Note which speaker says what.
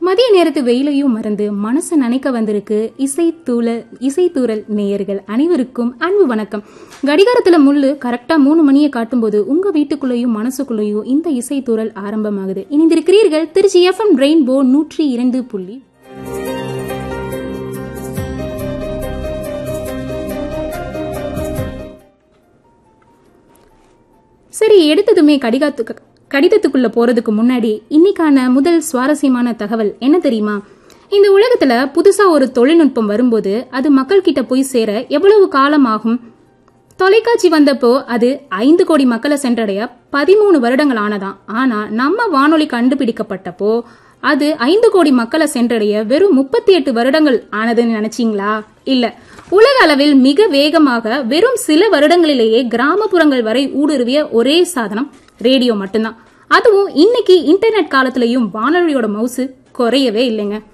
Speaker 1: மதிய நேரத்து வெயிலையும் மறந்து மனசை நினைக்க வந்திருக்கு இசை தூள இசை தூரல் நேயர்கள் அனைவருக்கும் அன்பு வணக்கம் கடிகாரத்துல முள்ளு கரெக்டா மூணு மணியை காட்டும்போது உங்க வீட்டுக்குள்ளேயும் மனசுக்குள்ளேயும் இந்த இசை தூரல் ஆரம்பமாகுது இணைந்திருக்கிறீர்கள் திருச்சி எஃப்எம் ரெயின்போ நூற்றி இரண்டு புள்ளி சரி எடுத்ததுமே கடிகாத்து கடிதத்துக்குள்ள போறதுக்கு முன்னாடி இன்னைக்கான முதல் சுவாரஸ்யமான தகவல் என்ன தெரியுமா இந்த உலகத்துல புதுசா ஒரு தொழில்நுட்பம் வரும்போது அது மக்கள் கிட்ட போய் சேர எவ்வளவு காலம் ஆகும் தொலைக்காட்சி வந்தப்போ அது ஐந்து கோடி மக்களை சென்றடைய பதிமூணு வருடங்கள் ஆனதாம் ஆனா நம்ம வானொலி கண்டுபிடிக்கப்பட்டப்போ அது ஐந்து கோடி மக்களை சென்றடைய வெறும் முப்பத்தி எட்டு வருடங்கள் ஆனதுன்னு நினைச்சீங்களா இல்ல உலக அளவில் மிக வேகமாக வெறும் சில வருடங்களிலேயே கிராமப்புறங்கள் வரை ஊடுருவிய ஒரே சாதனம் ரேடியோ மட்டும்தான் அதுவும் இன்னைக்கு இன்டர்நெட் காலத்திலையும் வானொலியோட மவுசு குறையவே இல்லைங்க